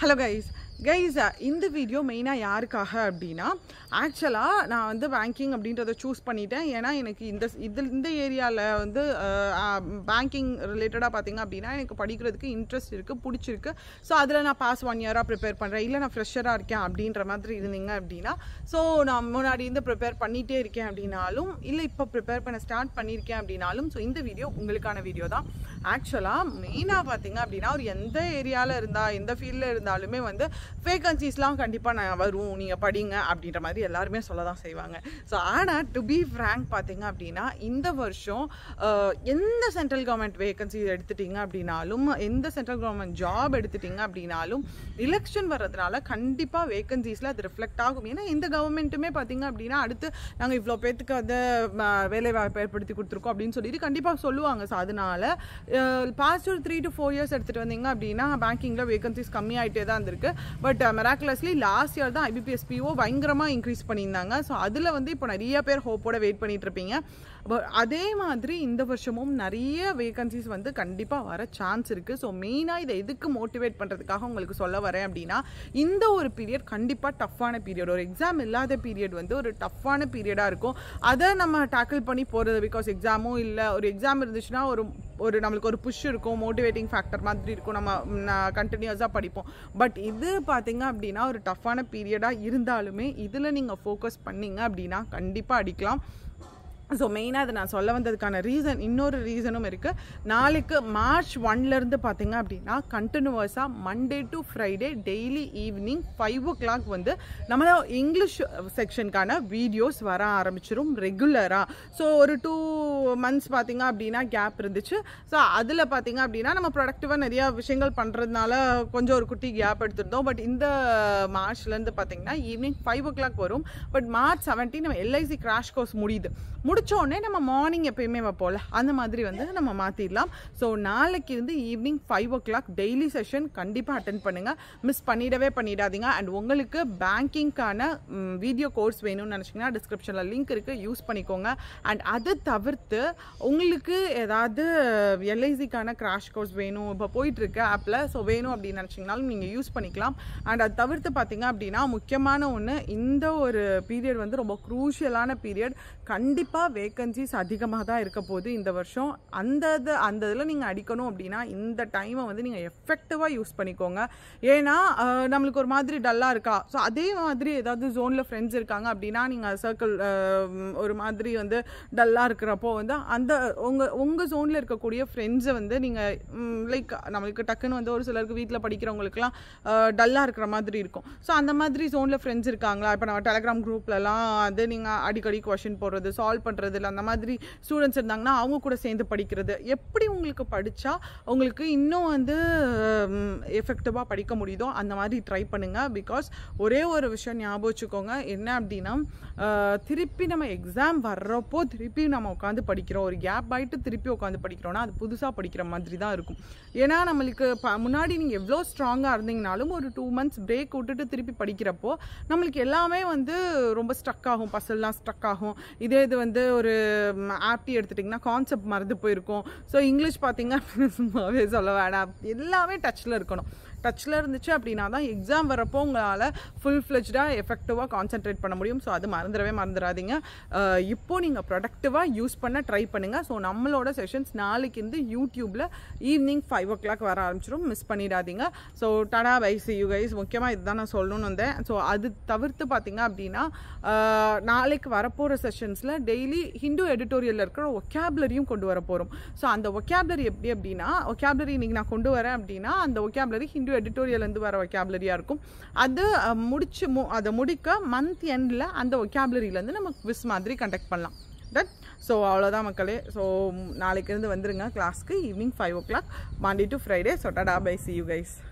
hello guys guys இந்த video மெயினாக யாருக்காக அப்படின்னா ஆக்சுவலாக நான் வந்து பேங்கிங் அப்படின்றத சூஸ் பண்ணிட்டேன் ஏன்னா எனக்கு இந்த இது இந்த ஏரியாவில் வந்து பேங்கிங் ரிலேட்டடாக பார்த்தீங்க அப்படின்னா எனக்கு படிக்கிறதுக்கு இன்ட்ரெஸ்ட் இருக்குது பிடிச்சிருக்கு ஸோ அதில் நான் பாஸ் ஒன் இயராக ப்ரிப்பேர் பண்ணுறேன் இல்லை நான் ஃப்ரெஷராக இருக்கேன் அப்படின்ற மாதிரி இருந்தீங்க அப்படின்னா ஸோ நான் முன்னாடி இருந்து ப்ரிப்பேர் பண்ணிகிட்டே இருக்கேன் அப்படின்னாலும் இல்லை இப்போ ப்ரிப்பேர் பண்ண ஸ்டார்ட் பண்ணியிருக்கேன் அப்படின்னாலும் ஸோ இந்த வீடியோ உங்களுக்கான வீடியோ தான் ஆக்சுவலாக மெயினாக பார்த்தீங்க அப்படின்னா ஒரு எந்த ஏரியாவில் இருந்தால் எந்த ஃபீல்டில் இருந்தாலுமே வந்து வேகன்சிஸ்லாம் கண்டிப்பாக நான் வரும் நீங்கள் படிங்க அப்படின்ற மாதிரி எல்லாருமே சொல்ல தான் செய்வாங்க ஸோ ஆனால் டு பி ஃப்ரேங்க் பார்த்தீங்க அப்படின்னா இந்த வருஷம் அஹ், எந்த சென்ட்ரல் கவர்மெண்ட் வேகன்சி எடுத்துட்டீங்க அப்படின்னாலும் எந்த சென்ட்ரல் கவர்மெண்ட் ஜாப் எடுத்துட்டீங்க அப்படின்னாலும் எலெக்ஷன் வர்றதுனால கண்டிப்பாக வேகன்சிஸில் அது ரிஃப்ளெக்ட் ஆகும் ஏன்னா இந்த கவர்மெண்ட்டுமே பார்த்தீங்க அப்படின்னா அடுத்து நாங்கள் இவ்வளோ பேத்துக்கு வந்து ம, வேலை வாய்ப்பு ஏற்படுத்தி கொடுத்துருக்கோம் அப்படின்னு சொல்லிட்டு கண்டிப்பாக சொல்லுவாங்க ஸோ அதனால பாஸ்ட் ஒரு த்ரீ டு ஃபோர் இயர்ஸ் எடுத்துகிட்டு வந்தீங்க அப்படின்னா பேங்கிங்கில் வேகன்சிஸ் கம்மியாயிட்டே தான் இருந்திருக்கு பட் மெராக்குலஸ்லி லாஸ்ட் இயர் தான் ஐபிபிஎஸ் பிஓ பயங்கரமாக இன்க்ரீஸ் பண்ணியிருந்தாங்க ஸோ அதில் வந்து இப்போ நிறைய பேர் ஹோப்போட வெயிட் பண்ணிட்டு இருப்பீங்க But அதே மாதிரி இந்த வருஷமும் நிறைய வேகன்சிஸ் வந்து கண்டிப்பாக வர சான்ஸ் இருக்குது ஸோ மெயினாக இதை எதுக்கு மோட்டிவேட் பண்ணுறதுக்காக உங்களுக்கு சொல்ல வரேன் அப்படின்னா இந்த ஒரு பீரியட் கண்டிப்பாக டஃப்பான பீரியட் ஒரு எக்ஸாம் இல்லாத பீரியட் வந்து ஒரு டஃப்பான பீரியடாக இருக்கும் அதை நம்ம டேக்கிள் பண்ணி போகிறது பிகாஸ் எக்ஸாமும் இல்லை ஒரு எக்ஸாம் இருந்துச்சுன்னா ஒரு ஒரு நம்மளுக்கு ஒரு புஷ் இருக்கும் மோட்டிவேட்டிங் ஃபேக்டர் மாதிரி இருக்கும் நம்ம கண்டினியூஸாக படிப்போம் பட் இது பார்த்தீங்க அப்படின்னா ஒரு டஃப்பான பீரியடாக இருந்தாலுமே இதில் நீங்கள் ஃபோக்கஸ் பண்ணீங்க அப்படின்னா கண்டிப்பாக அடிக்கலாம் ஸோ மெயினாக அதை நான் சொல்ல வந்ததுக்கான ரீசன் இன்னொரு ரீசனும் இருக்குது நாளைக்கு மார்ச் ஒன்லேருந்து பார்த்தீங்க அப்படின்னா கண்டினியூவஸாக Monday to Friday daily evening five o'clock வந்து நம்ம இங்கிலீஷ் செக்ஷனுக்கான வீடியோஸ் வர ஆரம்பிச்சிரும் ரெகுலராக ஸோ ஒரு டூ மந்த்ஸ் பார்த்தீங்க அப்படின்னா கேப் இருந்துச்சு ஸோ அதில் பார்த்தீங்க அப்படின்னா நம்ம ப்ரொடக்டிவாக நிறையா விஷயங்கள் பண்ணுறதுனால கொஞ்சம் ஒரு குட்டி கேப் எடுத்திருந்தோம் பட் இந்த மார்ச்லேருந்து பார்த்தீங்கன்னா ஈவினிங் ஃபைவ் ஓ கிளாக் வரும் பட் மார்ச் செவன்டீன் நம்ம எல்ஐசி கிராஷ் கோர்ஸ் முடியுது முடிச்ச உடனே நம்ம மார்னிங் எப்பயுமே வைப்போம்ல அந்த மாதிரி வந்து நம்ம மாற்றிடலாம் ஸோ நாளைக்கு இருந்து evening five o'clock daily session கண்டிப்பாக அட்டன் பண்ணுங்கள் மிஸ் பண்ணிடவே பண்ணிடாதீங்க அண்ட் உங்களுக்கு பேங்கிங்க்கான வீடியோ கோர்ஸ் வேணும்னு நினச்சிங்கன்னா டிஸ்கிரிப்ஷனில் லிங்க் இருக்குது யூஸ் பண்ணிக்கோங்க அண்ட் அது தவிர்த்து உங்களுக்கு ஏதாவது எல்ஐசிக்கான கிராஷ் கோர்ஸ் வேணும் இப்போ போயிட்டுருக்கு ஆப்பில் ஸோ வேணும் அப்படின்னு நினச்சிங்கனாலும் நீங்கள் யூஸ் பண்ணிக்கலாம் அண்ட் அது தவிர்த்து பார்த்தீங்க அப்படின்னா முக்கியமான ஒன்று இந்த ஒரு பீரியட் வந்து ரொம்ப க்ரூஷியலான பீரியட் கண்டிப்பாக வேகன்சிஸ் அதிகமாக தான் இருக்க போகுது இந்த வருஷம் அந்த இது அந்த இதில் நீங்கள் அடிக்கணும் அப்படின்னா இந்த டைமை வந்து நீங்கள் எஃபெக்டிவாக யூஸ் பண்ணிக்கோங்க ஏன்னா அஹ், நம்மளுக்கு ஒரு மாதிரி டல்லாக இருக்கா ஸோ அதே மாதிரி ஏதாவது ஜோனில் ஃப்ரெண்ட்ஸ் இருக்காங்க அப்படின்னா நீங்கள் சர்க்கிள் ஒரு மாதிரி வந்து டல்லாக இருக்கிறப்போ வந்து அந்த உங்கள் உங்கள் ஜோனில் இருக்கக்கூடிய ஃப்ரெண்ட்ஸை வந்து நீங்கள் லைக் நம்மளுக்கு டக்குன்னு வந்து ஒரு சிலருக்கு வீட்டில் படிக்கிறவங்களுக்குலாம் டல்லாக இருக்கிற மாதிரி இருக்கும் ஸோ அந்த மாதிரி ஜோனில் ஃப்ரெண்ட்ஸ் இருக்காங்களா இப்போ நம்ம டெலகிராம் குரூப்லலாம் வந்து நீங்கள் அடிக்கடி கொஷின் போடுறது சால்வ் பண்ணுறது இல்லை அந்த மாதிரி ஸ்டூடெண்ட்ஸ் இருந்தாங்கன்னா அவங்க கூட சேர்ந்து படிக்கிறது எப்படி உங்களுக்கு படித்தா உங்களுக்கு இன்னும் வந்து எஃபெக்டிவாக படிக்க முடியுதோ அந்த மாதிரி ட்ரை பண்ணுங்கள் பிகாஸ் ஒரே ஒரு விஷயம் ஞாபகம் வச்சுக்கோங்க என்ன அப்படின்னா அஹ், திருப்பி நம்ம எக்ஸாம் வர்றப்போ திருப்பி நம்ம உட்காந்து படிக்கிறோம் ஒரு கேப் ஆகிட்டு திருப்பி உட்காந்து படிக்கிறோம்னா அது புதுசாக படிக்கிற மாதிரி தான் இருக்கும் ஏன்னா நம்மளுக்கு ப- முன்னாடி நீங்கள் எவ்வளோ ஸ்ட்ராங்காக இருந்தீங்கனாலும் ஒரு டூ மந்த்ஸ் பிரேக் விட்டுட்டு திருப்பி படிக்கிறப்போ நம்மளுக்கு எல்லாமே வந்து ரொம்ப ஸ்ட்ரக் ஆகும் பசல்லாம் ஸ்ட்ரக் ஆகும் இதே இது வந்து ஒரு ஆப்டி எடுத்துட்டிங்கன்னா கான்செப்ட் மறந்து போயிருக்கும் ஸோ இங்கிலீஷ் பார்த்தீங்க அப்படின்னு சும்மாவே சொல்ல வேணாம் எல்லாமே டச்சில் இருக்கணும் டச்சில் இருந்துச்சு அப்படின்னா தான் எக்ஸாம் வரப்போ உங்களால் ஃபுல் ஃப்ளெஜ்டாக எஃபெக்டிவாக கான்சென்ட்ரேட் பண்ண முடியும் ஸோ அது மறந்துடவே மறந்துடாதீங்க அஹ் இப்போ நீங்கள் ப்ரொடக்டிவாக யூஸ் பண்ண ட்ரை பண்ணுங்கள் ஸோ நம்மளோட செஷன்ஸ் நாளைக்கு இருந்து யூடியூப்பில் ஈவினிங் ஃபைவ் ஓ கிளாக் வர ஆரம்பிச்சிடும் மிஸ் பண்ணிடாதீங்க so tata bye see you guys முக்கியமாக இதுதான் நான் சொல்லணும்னு வந்தேன் ஸோ அது தவிர்த்து பார்த்தீங்க அப்படின்னா அஹ், நாளைக்கு வரப்போகிற செஷன்ஸில் டெய்லி ஹிந்து எடிட்டோரியலில் இருக்கிற ஒக்காபுலரியும் கொண்டு வர போகிறோம் ஸோ அந்த ஒக்காபுலரி எப்படி அப்படின்னா ஒக்காபுலரி இன்னைக்கு நான் கொண்டு வரேன் அப்படின்னா அந்த ஒக்காபுலரி ஹிந்து எடிட்டோரியல்லேருந்து வர ஒக்காபுலரியாக இருக்கும் அது அஹ், முடிச்சு மு அதை முடிக்க மந்த் எண்டில் அந்த ஒக்காபுலரியிலேருந்து நம்ம விஸ் மாதிரி கண்டக்ட் பண்ணலாம் தட் ஸோ அவ்வளோதான் மக்களே ஸோ நாளைக்கு இருந்து வந்துருங்க கிளாஸ்க்கு evening five o'clock Monday to Friday so tata bye see you guys